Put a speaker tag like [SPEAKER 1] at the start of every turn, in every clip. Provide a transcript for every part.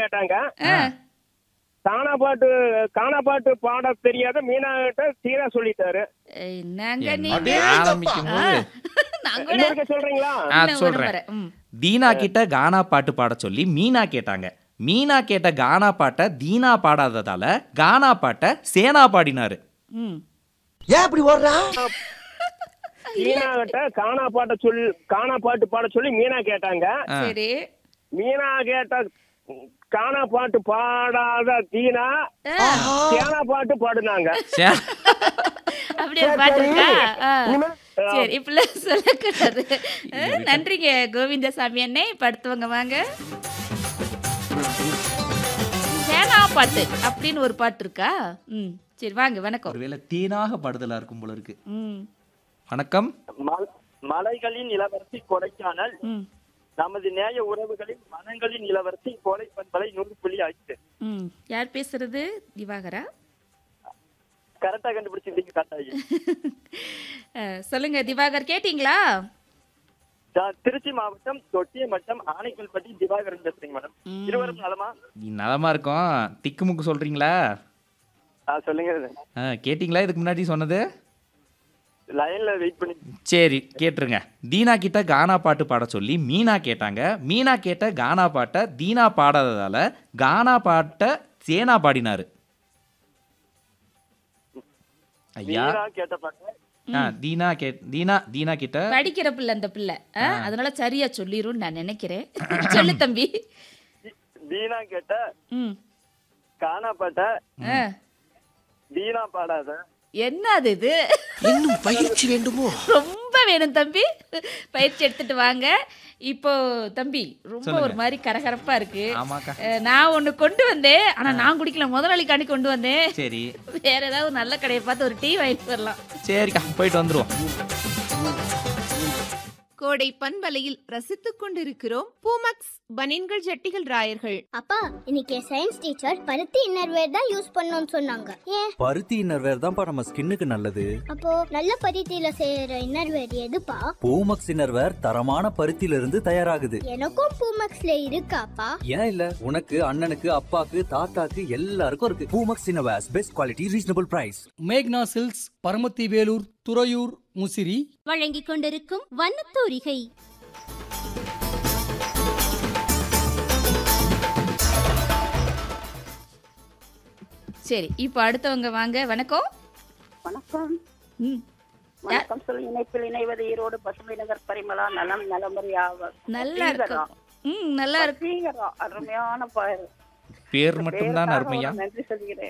[SPEAKER 1] கேட்டாங்க
[SPEAKER 2] ஆ,
[SPEAKER 1] காணா பாட்டு காணா பாட்டு பாட தெரியாத மீனா கிட்ட சீரா சொல்லிட்டாரு
[SPEAKER 2] என்னங்க
[SPEAKER 3] என்ன
[SPEAKER 2] நீங்க
[SPEAKER 3] ஆரம்பிக்கும்
[SPEAKER 2] ஆ,
[SPEAKER 3] போது
[SPEAKER 2] நான் கூட
[SPEAKER 1] இன்னொருக்க சொல்றீங்களா
[SPEAKER 3] ஆ
[SPEAKER 2] இன்னும்
[SPEAKER 3] சொல்றேன்
[SPEAKER 2] வரேன். ம்.
[SPEAKER 3] தீனா கிட்ட கானா பாட்டு பாட சொல்லி மீனா கேட்டாங்க மீனா கேட்ட கானா பாட்டை தீனா பாடாததால கானா பாட்டை சேனா பாடினாரு
[SPEAKER 2] ம்.
[SPEAKER 4] ஏன் இப்படி ஓடுறா
[SPEAKER 1] மீனா கிட்ட காணா பாட்ட சொல் காணா பாட்டு பாட சொல்லி மீனா கேட்டாங்க
[SPEAKER 3] ஆ.
[SPEAKER 2] சரி
[SPEAKER 1] மீனா கேட்ட காணா பாட்டு பாடாத தீனா
[SPEAKER 2] ஆ,
[SPEAKER 1] சேனா பாட்டு பாடுனாங்க
[SPEAKER 3] சே-
[SPEAKER 2] அப்படியே பாட்டு இருக்கா ஆ. சரி இப்பெல்லாம் சொல்லக்கூடாது ஆ, நன்றிங்க கோவிந்தசாமி அண்ணே இப்ப அடுத்தவங்க வாங்க சேனா பாட்டு அப்படின்னு ஒரு பாட்டு இருக்கா ம் சரி வாங்க வணக்கம்
[SPEAKER 3] ஒருவேளை தேனாக பாடுதலா இருக்கும் போல இருக்கு
[SPEAKER 2] ம்
[SPEAKER 3] வணக்கம்
[SPEAKER 5] மல்- மலைகளின் இளவரசி கொடைக்கானல்
[SPEAKER 2] ம்
[SPEAKER 5] நமது நேய உறவுகளின் மனங்களின் இளவரசி கோடை பண்பலை நூறு புள்ளி ஆயிடுச்சு
[SPEAKER 2] ம் யார் பேசுறது திவாகரா
[SPEAKER 5] கரெக்டா கண்டுபிடிச்சிருந்தீங்க கரெக்டாகி
[SPEAKER 2] அஹ், சொல்லுங்க திவாகர் கேட்டிங்களா
[SPEAKER 5] நான் திருச்சி மாவட்டம் தொட்டியமட்டம் ஆனைக்கல்பட்டி திவாகரன் பேசுறீங்க மேடம்
[SPEAKER 2] ம்.
[SPEAKER 5] இருவரும் நலமா
[SPEAKER 3] நீ நலமா இருக்கோம் திக்குமுக்கு சொல்றீங்களா
[SPEAKER 5] ஆ, சொல்லுங்க
[SPEAKER 3] ஆ, கேட்டிங்களா இதுக்கு முன்னாடி சொன்னது
[SPEAKER 5] லைன்ல வெயிட் பண்ணி
[SPEAKER 3] சரி கேட்டுருங்க தீனா கிட்ட கானா பாட்டு பாட சொல்லி மீனா கேட்டாங்க மீனா கேட்ட கானா பாட்டை தீனா பாடாததால கானா பாட்டை சேனா பாடினாரு ஐயா
[SPEAKER 5] மீரா கேட்ட பாட்டு
[SPEAKER 3] ஆ, தீனா கே தீனா தீனா கிட்ட
[SPEAKER 2] படிக்கிற பிள்ளை அந்த பிள்ளை ஆ, அதனால சரியா சொல்லிரும் நான் நினைக்கிறேன் சொல்லு தம்பி
[SPEAKER 5] வீணா கேட்ட
[SPEAKER 2] ம்
[SPEAKER 5] காணா பாட்ட
[SPEAKER 2] ஆ,
[SPEAKER 5] வீணா பாடாத
[SPEAKER 2] என்ன அது இது
[SPEAKER 4] இன்னும் பயிற்சி வேண்டுமோ
[SPEAKER 2] ரொம்ப வேணும் தம்பி பயிற்சி எடுத்துட்டு வாங்க இப்போ தம்பி ரொம்ப
[SPEAKER 3] சொல்லுங்க.
[SPEAKER 2] ஒரு மாதிரி கரகரப்பா இருக்கு
[SPEAKER 3] ஆமாக்கா
[SPEAKER 2] அஹ், நான் ஒண்ணு கொண்டு வந்தேன் ஆனா நான் குடிக்கல முதலாளிக்காண்டி கொண்டு வந்தேன்
[SPEAKER 3] சரி
[SPEAKER 2] வேற ஏதாவது நல்ல கடையை பார்த்து ஒரு டீ வாங்கிட்டு வரலாம்
[SPEAKER 3] சரிக்கா போயிட்டு வந்துருவோம்
[SPEAKER 6] கோடை பண்பலையில் ரசித்துக் கொண்டிருக்கிறோம் பூமக்ஸ் பனின்கள் ஜட்டிகள் ராயர்கள்
[SPEAKER 7] அப்பா இன்னைக்கு சயின்ஸ் டீச்சர் பருத்தி இன்னர்வேர் தான் யூஸ் பண்ணணும்னு சொன்னாங்க ஏன்
[SPEAKER 8] பருத்தி இன்னர்வேர் தான்ப்பா நம்ம ஸ்கின்னுக்கு நல்லது
[SPEAKER 7] அப்போ நல்ல பருத்தியில செய்யற இன்னர்வேர் எதுப்பா
[SPEAKER 8] பூமக்ஸ் இன்னர்வேர் தரமான பருத்தியில இருந்து தயாராகுது
[SPEAKER 7] எனக்கும் பூமக்ஸ்ல இருக்காப்பா
[SPEAKER 8] ஏன் இல்ல உனக்கு அண்ணனுக்கு அப்பாக்கு தாத்தாக்கு எல்லாருக்கும் இருக்கு Poomex innerwears best quality reasonable price
[SPEAKER 9] Magna silks Paramathi Velur Thuraiyur Musiri
[SPEAKER 7] வழங்கிக் கொண்டிருக்கும் வண்ணத்தூரிகை
[SPEAKER 2] சரி இப்போ அடுத்தவங்க வாங்க வணக்கம்
[SPEAKER 10] வணக்கம்
[SPEAKER 2] ம்
[SPEAKER 10] வணக்கம் சொல்லி இணைப்பில் இணைவது ஈரோடு பசுமை நகர் பரிமளா நலம் நலமுறை ஆவர்
[SPEAKER 2] நல்லா இருக்கும் ம் நல்லா இருக்கு
[SPEAKER 10] சீக்கிரம் அருமையான பாரு
[SPEAKER 3] பேர் மட்டும்தான்
[SPEAKER 10] பேருக்காக
[SPEAKER 3] அருமையா
[SPEAKER 10] ஒரு நன்றி சொல்கிறேன்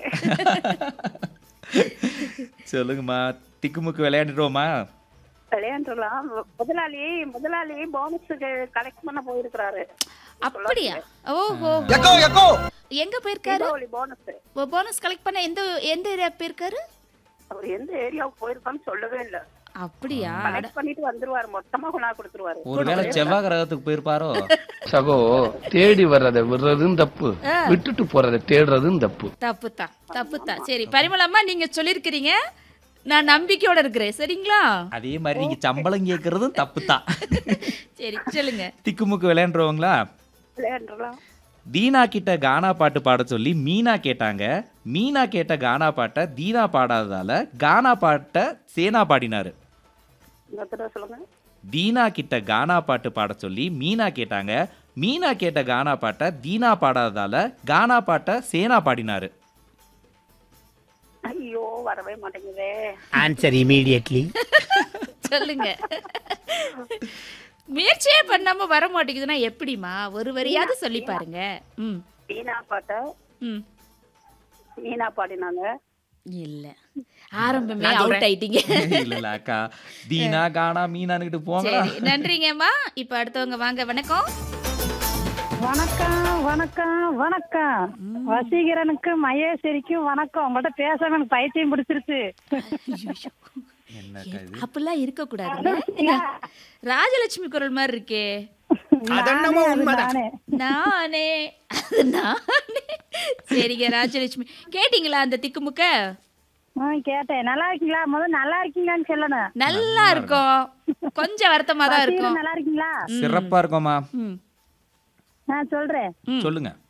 [SPEAKER 3] சொல்லுங்கம்மா திக்குமுக்கு விளையாண்டுருவோமா
[SPEAKER 10] விளையாண்டுலாம் முதலாளி முதலாளி போனஸுக்கு கலெக்ட் பண்ண போயிருக்கிறாரு
[SPEAKER 2] அப்படியா ஓஹோ
[SPEAKER 4] எக்கோ எக்கோ
[SPEAKER 2] எங்க போயிருக்காரு
[SPEAKER 10] தீபாவளி போனஸ்
[SPEAKER 2] போனஸ் கலெக்ட் பண்ண எந்த எந்த ஏரியா போயிருக்காரு
[SPEAKER 10] அவர் எந்த ஏரியாவுக்கு போயிருக்கான்னு சொல்லவே இல்ல
[SPEAKER 2] அப்படியா அட,
[SPEAKER 10] கலெக்ட் பண்ணிட்டு வந்துருவாரு மொத்தமா கொண்டா கொடுத்துருவாரு
[SPEAKER 3] ஒருவேளை செவ்வாய் கிரகத்துக்கு போயிருப்பாரோ
[SPEAKER 9] சகோ தேடி வர்றதை விடுறதும் தப்பு
[SPEAKER 2] ஆ.
[SPEAKER 9] விட்டுட்டு போறதை தேடுறதும் தப்பு
[SPEAKER 2] தப்பு தான் தப்பு தான் சரி பரிமளம்மா நீங்க சொல்லியிருக்கிறீங்க நான் நம்பிக்கையோட இருக்கிறேன் சரிங்களா
[SPEAKER 3] அதே மாதிரி நீங்க சம்பளம் கேட்கறதும் தப்பு தான்
[SPEAKER 2] சரி சொல்லுங்க
[SPEAKER 3] திக்குமுக்கு விளையாண்டுருவாங்களா
[SPEAKER 10] விளையாண்டுலாம்
[SPEAKER 3] தீனா கிட்ட கானா பாட்டு பாட சொல்லி மீனா கேட்டாங்க மீனா கேட்ட கானா பாட்டை தீனா பாடாததால கானா பாட்டை சேனா பாடினாரு
[SPEAKER 10] இன்னொரு தடவை சொல்லுங்க
[SPEAKER 3] தீனா கிட்ட கானா பாட்டு பாட சொல்லி மீனா கேட்டாங்க மீனா கேட்ட கானா பாட்டை தீனா பாடாததால கானா பாட்டை சேனா பாடினாரு
[SPEAKER 10] ஐயோ வரவே மாட்டேங்குதே
[SPEAKER 4] ஆன்சர் இமீடியட்லி
[SPEAKER 2] சொல்லுங்க முயற்சியே பண்ணாம வர மாட்டேங்குதுன்னா எப்படிமா ஒரு வரியாவது சொல்லி பாருங்க ம்
[SPEAKER 10] மீனா பாட்ட
[SPEAKER 2] ம்
[SPEAKER 10] மீனா பாடினாங்க
[SPEAKER 2] இல்ல ஆரம்பமே அவுட் ஆயிட்டீங்க
[SPEAKER 3] இல்ல இல்ல அக்கா தீனா கானா மீனான்னுகிட்டு போங்களா
[SPEAKER 2] சரி நன்றிங்கம்மா இப்ப அடுத்தவங்க வாங்க வணக்கம்
[SPEAKER 10] வணக்கம் வணக்கம் வணக்கம் வசீகரனுக்கு மகேஸ்வரிக்கும் வணக்கம் உங்கள்ட்ட பேசாம எனக்கு பைத்தியம் பிடிச்சிருச்சு
[SPEAKER 3] என்னக்கா இது
[SPEAKER 2] அப்படிலாம் இருக்க கூடாதுங்க ராஜலட்சுமி குரல் மாதிரி இருக்கே
[SPEAKER 4] அதென்னமோ உண்மைதான்
[SPEAKER 10] நானே.
[SPEAKER 2] நானே அது நானே சரிங்க ராஜலட்சுமி கேட்டிங்களா அந்த திக்குமுக்க
[SPEAKER 10] ஆ, கேட்டேன் நல்லா இருக்கீங்களா முதல்ல நல்லா இருக்கீங்களான்னு சொல்லணும்
[SPEAKER 2] நல்லா இருக்கும் கொஞ்சம் வருத்தமா தான் இருக்கும்
[SPEAKER 10] நல்லா இருக்கீங்களா
[SPEAKER 3] சிறப்பா இருக்கோமா
[SPEAKER 2] ம்
[SPEAKER 10] நான் சொல்றேன்
[SPEAKER 3] சொல்லுங்க